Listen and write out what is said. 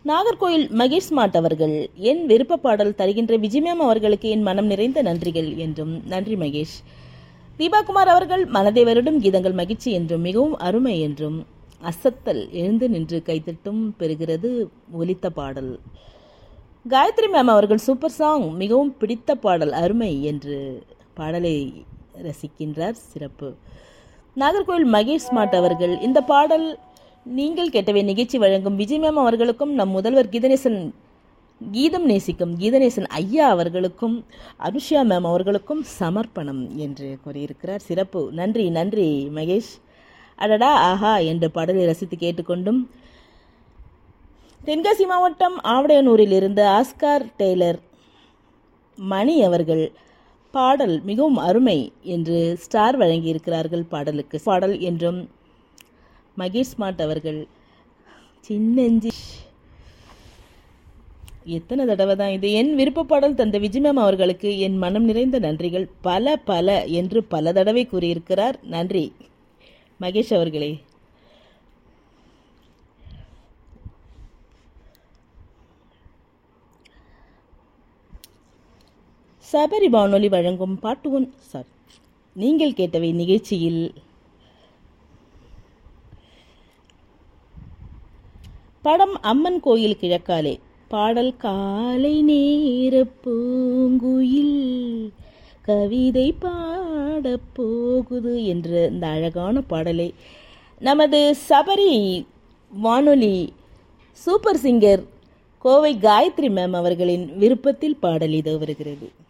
Nagercoil Mahesh smart அவர்கள் என் விருப்ப பாடல் தருகின்ற விஜய் மேம் அவர்களுக்கு என் மனம் நிறைந்த நன்றிகள் என்றும் நன்றி மகேஷ் தீபாகுமார் அவர்கள் மனதை வருடும் கீதங்கள் மகிழ்ச்சி என்றும் மிகவும் அருமை என்றும் அசத்தல் எழுந்து நின்று கைத்தட்டும் பெறுகிறது ஒலித்த பாடல் காயத்ரி மேம் அவர்கள் சூப்பர் சாங் மிகவும் பிடித்த பாடல் அருமை என்று பாடலை ரசிக்கின்றார் சிறப்பு நாகர்கோவில் மகேஷ் ஸ்மார்ட் அவர்கள் இந்த பாடல் நீங்கள் கேட்டவை நிகழ்ச்சி வழங்கும் விஜய் மேம் அவர்களுக்கும் நம் முதல்வர் கீதநேசன் கீதம் நேசிக்கும் கீதநேசன் ஐயா அவர்களுக்கும் அனுஷியா மேம் அவர்களுக்கும் சமர்ப்பணம் என்று கூறியிருக்கிறார் சிறப்பு நன்றி நன்றி மகேஷ் அடடா ஆஹா என்ற பாடலை ரசித்து கேட்டுக்கொண்டும் தென்காசி மாவட்டம் ஆவடையனூரில் இருந்து ஆஸ்கார் டெய்லர் மணி அவர்கள் பாடல் மிகவும் அருமை என்று ஸ்டார் வழங்கியிருக்கிறார்கள் பாடலுக்கு பாடல் என்றும் மகேஷ் ஸ்மார்ட் அவர்கள் சின்னஞ்சி எத்தனை தடவை தான் இது என் விருப்ப பாடல் தந்த விஜய் மேம் அவர்களுக்கு என் மனம் நிறைந்த நன்றிகள் பல பல என்று பல தடவை கூறியிருக்கிறார் நன்றி மகேஷ் அவர்களே சபரி வானொலி வழங்கும் பாட்டு ஒன் சார் நீங்கள் கேட்டவை நிகழ்ச்சியில் படம் அம்மன் கோயில் கிழக்காலே பாடல் காலை நேர பூங்குயில் கவிதை பாடப் போகுது என்ற இந்த அழகான பாடலை நமது சபரி வானொலி super singer Kovai Gayathri ma'am அவர்களின் விருப்பத்தில் பாடல் இது வருகிறது